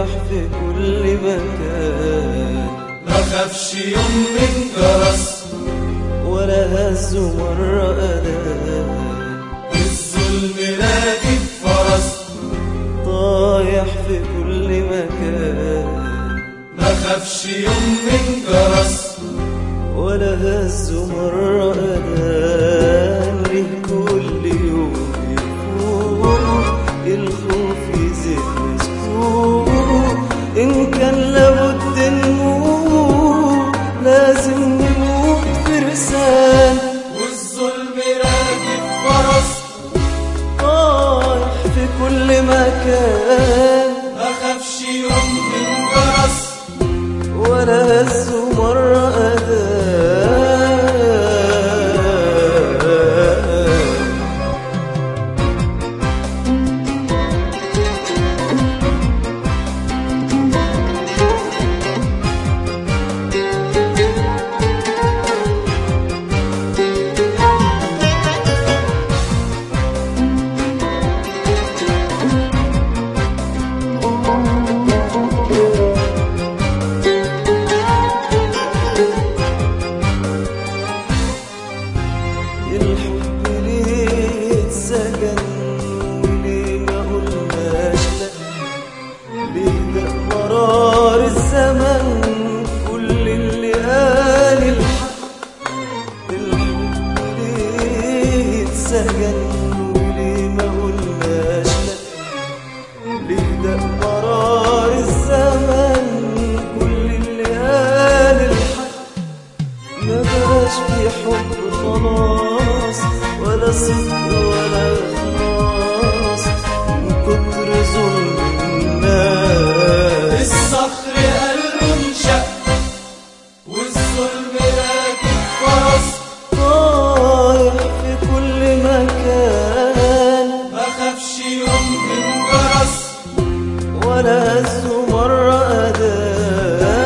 في كل مكان ما خافش يوم من جرس ولا هز مرة أذان الظلم راكب فرس طايح في كل مكان ما خافش يوم من جرس ولا هز مرة أذان ليه كل يوم يفوق الخوف يزيد مسكوك إن كان لابد نموت لازم نموت فرسان والظلم راكب فرس طايح في كل مكان ما خافش يوم من جرس ولا هز مرة أذان الحب ليه اتسجن وليه ما قلناش لا ليه ده مرار الزمن كل اللي قال الحق الحب ليه اتسجن وليه ما قلناش لا ليه ده مرار الزمن كل اللي قال الحق ما بقاش في حب خلاص ولا صدق ولا خلاص من كتر ظلم الناس الصخر قلبه انشق والظلم راكب فرس طايح في كل مكان ما خافش يوم من جرس ولا هز مرة أذان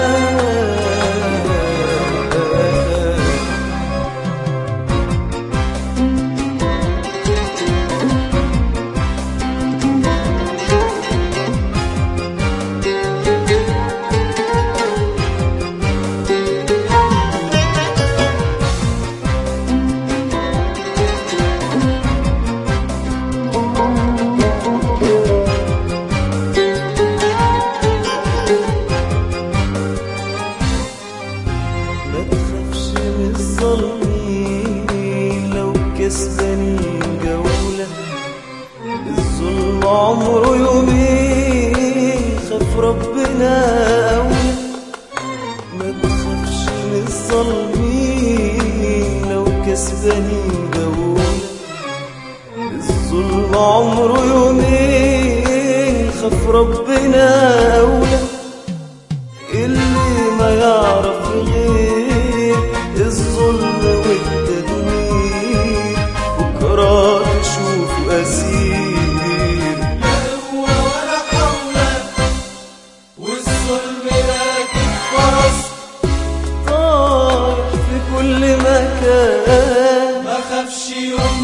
ما تخافش من الظالمين لو كسبانين جولة الظلم عمره يومين خاف ربنا أولى ما تخافش من الظالمين لو كسبانين جولة الظلم عمره يومين خاف ربنا أولى اللي ما يعرف غير الظلم والتدمير بكرة تشوفه أسير لا قوة ولا حول والظلم راكب فرس طايح في كل مكان ما خافش يوم